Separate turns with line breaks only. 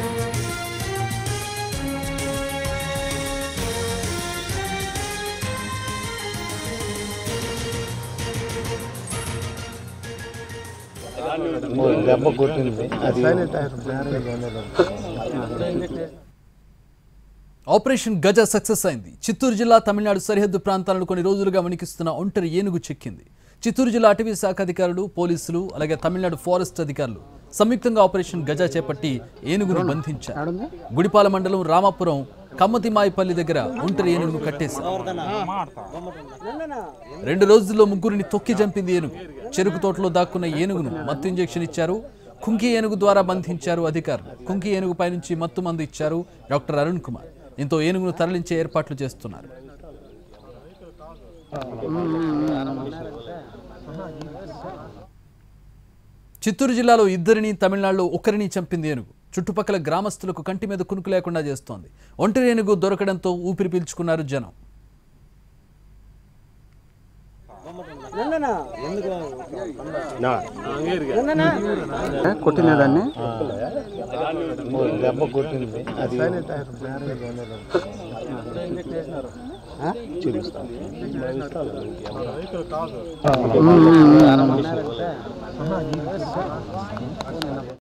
దెబ్బ కొట్టింది అది
ఆపరేషన్ గజ సక్సెస్ అయింది చిత్తూరు జిల్లా తమిళనాడు సరిహద్దు ప్రాంతాలను కొన్ని రోజులుగా వణికిస్తున్న ఒంటరి ఏనుగు చెక్కింది చిత్తూరు జిల్లా అటవీ శాఖ అధికారులు పోలీసులు అలాగే తమిళనాడు ఫారెస్ట్ అధికారులు సంయుక్తంగా ఆపరేషన్ గజ చేపట్టి ఏనుగును బంధించారు గుడిపాల మండలం రామాపురం కమ్మతిమాయిపల్లి దగ్గర ఒంటరి ఏనుగును కట్టేశారు రెండు రోజుల్లో ముగ్గురిని తొక్కి చంపింది ఏనుగు చెరుకు తోటలో దాక్కున్న ఏనుగును మత్తు ఇంజెక్షన్ ఇచ్చారు కుంకి ఏనుగు ద్వారా బంధించారు అధికారులు కుంకి ఏనుగుపై నుంచి మత్తు మందు ఇచ్చారు డాక్టర్ అరుణ్ కుమార్ దీంతో ఏనుగును తరలించే ఏర్పాట్లు చేస్తున్నారు చిత్తూరు జిల్లాలో ఇద్దరిని తమిళనాడులో ఒకరిని చంపింది ఏనుగు చుట్టుపక్కల గ్రామస్తులకు కంటి మీద కునుకు లేకుండా చేస్తోంది ఒంటరి ఏనుగు దొరకడంతో ఊపిరి పీల్చుకున్నారు జనం
కొట్టిన దాన్ని దెబ్బ కొట్టింది అది చూపిస్తాను